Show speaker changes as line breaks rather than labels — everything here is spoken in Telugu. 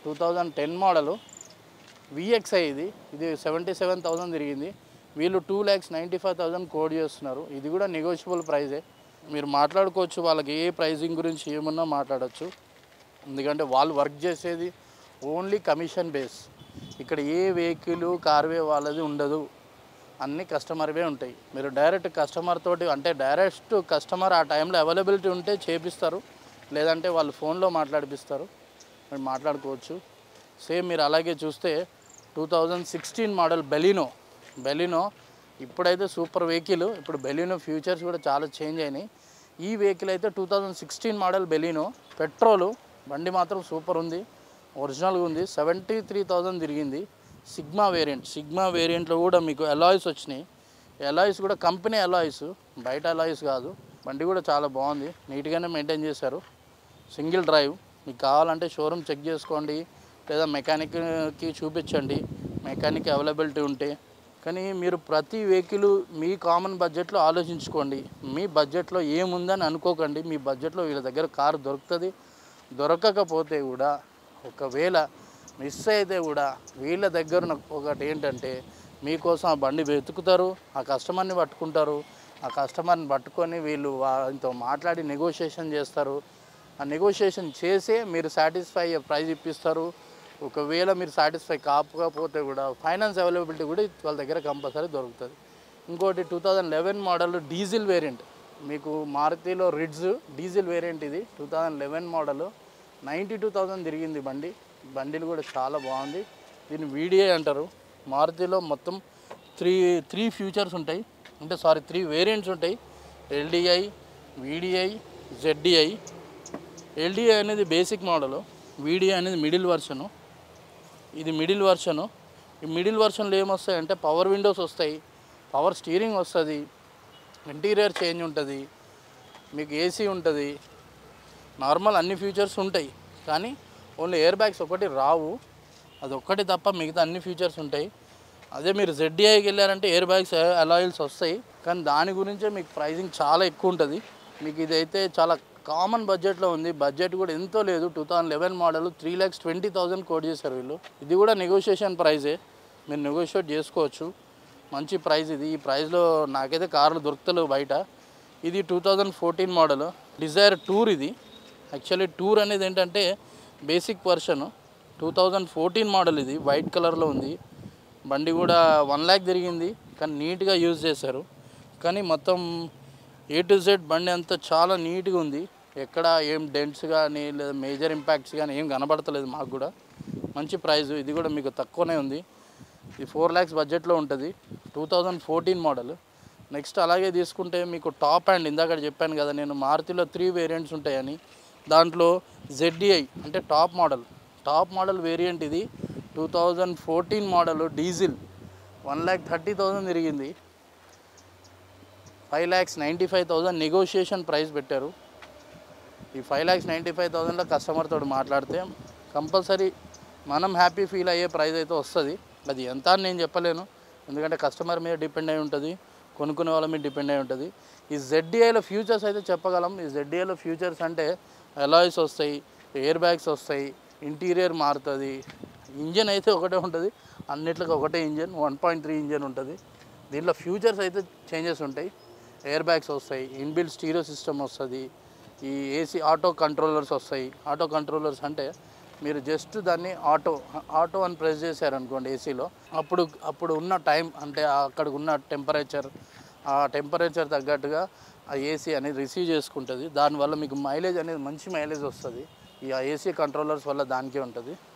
two thousand ten model VXI ఇది ఇది సెవెంటీ సెవెన్ థౌసండ్ తిరిగింది వీళ్ళు two lakhs ninety five thousand quote చేస్తున్నారు ఇది కూడా నెగోషియబుల్ ప్రైజే మీరు మాట్లాడుకోవచ్చు వాళ్ళకి ఏ ప్రైజింగ్ గురించి ఏమన్నా మాట్లాడచ్చు ఎందుకంటే వాళ్ళు వర్క్ చేసేది ఓన్లీ కమిషన్ బేస్ ఇక్కడ ఏ వెహికల్ కార్వే వాళ్ళది ఉండదు అన్ని కస్టమర్వే ఉంటాయి మీరు డైరెక్ట్ కస్టమర్ తోటి అంటే డైరెక్ట్ కస్టమర్ ఆ టైంలో అవైలబిలిటీ ఉంటే చేపిస్తారు లేదంటే వాళ్ళు ఫోన్లో మాట్లాడిపిస్తారు మీరు మాట్లాడుకోవచ్చు సేమ్ మీరు అలాగే చూస్తే two thousand sixteen model Baleno Baleno ఇప్పుడైతే సూపర్ వెహికల్ ఇప్పుడు బెలినో ఫ్యూచర్స్ కూడా చాలా చేంజ్ అయినాయి ఈ వెహికల్ అయితే two thousand sixteen model Baleno petrol బండి మాత్రం సూపర్ ఉంది ఒరిజినల్గా ఉంది సెవెంటీ త్రీ థౌజండ్ తిరిగింది సిగ్మా వేరియంట్ సిగ్మా వేరియంట్లో కూడా మీకు అలాయిస్ వచ్చినాయి అలాయిస్ కూడా కంపెనీ అలాయిస్ బయట అలాయిస్ కాదు బండి కూడా చాలా బాగుంది నీట్గానే మెయింటైన్ చేశారు సింగిల్ డ్రైవ్ మీకు కావాలంటే షోరూమ్ చెక్ చేసుకోండి లేదా మెకానిక్కి చూపించండి మెకానిక్ అవైలబిలిటీ ఉంటే కానీ మీరు ప్రతి వెహికల్ మీ కామన్ బడ్జెట్లో ఆలోచించుకోండి మీ బడ్జెట్లో ఏముందని అనుకోకండి మీ బడ్జెట్లో వీళ్ళ దగ్గర కారు దొరుకుతుంది దొరకకపోతే కూడా ఒకవేళ మిస్ అయితే కూడా వీళ్ళ దగ్గర నాకు ఒకటి ఏంటంటే మీకోసం ఆ బండి వెతుకుతారు ఆ కస్టమర్ని పట్టుకుంటారు ఆ కస్టమర్ని పట్టుకొని వీళ్ళు వారితో మాట్లాడి నెగోషియేషన్ చేస్తారు ఆ నెగోషియేషన్ చేసే మీరు సాటిస్ఫై అయ్యే ప్రైజ్ ఇప్పిస్తారు ఒకవేళ మీరు సాటిస్ఫై కాకపోతే కూడా ఫైనాన్స్ అవైలబిలిటీ కూడా వాళ్ళ దగ్గర కంపల్సరీ దొరుకుతుంది ఇంకోటి two thousand eleven model diesel variant మీకు మారుతిలో రిడ్జ్ డీజిల్ వేరియంట్ ఇది two thousand eleven model ninety two thousand తిరిగింది బండి బండిలు కూడా చాలా బాగుంది దీన్ని వీడిఐ అంటారు మారుతిలో మొత్తం త్రీ త్రీ ఫ్యూచర్స్ ఉంటాయి అంటే సారీ త్రీ వేరియంట్స్ ఉంటాయి ఎల్డిఐ వీడిఐ జెడ్డిఐ ఎల్డిఐ అనేది బేసిక్ మోడలు వీడిఐ అనేది మిడిల్ వర్షను ఇది మిడిల్ వర్షను ఈ మిడిల్ వర్షన్లో ఏమొస్తాయంటే పవర్ విండోస్ వస్తాయి పవర్ స్టీరింగ్ వస్తుంది ఇంటీరియర్ చేంజ్ ఉంటుంది మీకు ఏసీ ఉంటుంది నార్మల్ అన్ని ఫీచర్స్ ఉంటాయి కానీ ఓన్లీ ఎయిర్ బ్యాగ్స్ ఒకటి రావు అది ఒక్కటి తప్ప మిగతా అన్ని ఫీచర్స్ ఉంటాయి అదే మీరు జెడ్డీఐకి వెళ్ళారంటే ఎయిర్ బ్యాగ్స్ అలాయిల్స్ వస్తాయి కానీ దాని గురించే మీకు ప్రైజింగ్ చాలా ఎక్కువ ఉంటుంది మీకు ఇదైతే చాలా కామన్ బడ్జెట్లో ఉంది బడ్జెట్ కూడా ఎంతో లేదు two thousand eleven model three lakhs twenty thousand quote చేశారు వీళ్ళు ఇది కూడా నెగోషియేషన్ ప్రైజే మీరు నెగోషియేట్ చేసుకోవచ్చు మంచి ప్రైస్ ఇది ఈ ప్రైస్లో నాకైతే కార్లు దొరుకుతలేవు బయట ఇది two thousand fourteen model Dzire tour ఇది యాక్చువల్లీ టూర్ అనేది ఏంటంటే basic version two thousand fourteen model ఇది వైట్ కలర్లో ఉంది బండి కూడా వన్ ల్యాక్ తిరిగింది కానీ నీట్గా యూజ్ చేశారు కానీ మొత్తం ఏ టు జెడ్ బండి అంతా చాలా నీట్గా ఉంది ఎక్కడ ఏం డెంట్స్ కానీ లేదా మేజర్ ఇంపాక్ట్స్ కానీ ఏం కనబడతలేదు మాకు కూడా మంచి ప్రైస్ ఇది కూడా మీకు తక్కువనే ఉంది ఇది ఫోర్ ల్యాక్స్ బడ్జెట్లో ఉంటుంది two thousand fourteen model next అలాగే తీసుకుంటే మీకు టాప్ అండ్ ఇందాక చెప్పాను కదా నేను మారుతిలో త్రీ వేరియంట్స్ ఉంటాయని దాంట్లో జెడ్డిఐ అంటే top model top model variant ఇది two thousand fourteen model diesel one lakh thirty thousand తిరిగింది five lakhs ninety five thousand negotiation price పెట్టారు ఈ ఫైవ్ ల్యాక్స్ నైంటీ ఫైవ్ థౌజండ్లో కస్టమర్ తోటి మాట్లాడితే కంపల్సరీ మనం హ్యాపీ ఫీల్ అయ్యే ప్రైస్ అయితే వస్తుంది అది ఎంత అని నేను చెప్పలేను ఎందుకంటే కస్టమర్ మీద డిపెండ్ అయి ఉంటుంది కొనుక్కునే వాళ్ళ మీద డిపెండ్ అయి ఉంటుంది ఈ జెడ్డీఐలో ఫ్యూచర్స్ అయితే చెప్పగలం ఈ జెడ్డీఐలో ఫ్యూచర్స్ అంటే అలాయిస్ వస్తాయి ఎయిర్ బ్యాగ్స్ వస్తాయి ఇంటీరియర్ మారుతుంది ఇంజన్ అయితే ఒకటే ఉంటుంది అన్నిట్లకి ఒకటే engine one point three engine ఉంటుంది దీంట్లో ఫ్యూచర్స్ అయితే చేంజెస్ ఉంటాయి ఎయిర్ బ్యాగ్స్ వస్తాయి ఇన్బిల్ట్ స్టీరియో సిస్టమ్ వస్తుంది ఈ ఏసీ ఆటో కంట్రోలర్స్ వస్తాయి ఆటో కంట్రోలర్స్ అంటే మీరు జస్ట్ దాన్ని ఆటో ఆటో అని ప్రెస్ చేశారనుకోండి ఏసీలో అప్పుడు అప్పుడు ఉన్న టైం అంటే అక్కడ ఉన్న టెంపరేచర్ ఆ టెంపరేచర్ తగ్గట్టుగా ఆ ఏసీ అనేది రిసీవ్ చేసుకుంటుంది దానివల్ల మీకు మైలేజ్ అనేది మంచి మైలేజ్ వస్తుంది ఈ ఏసీ కంట్రోలర్స్ వల్ల దానికే ఉంటుంది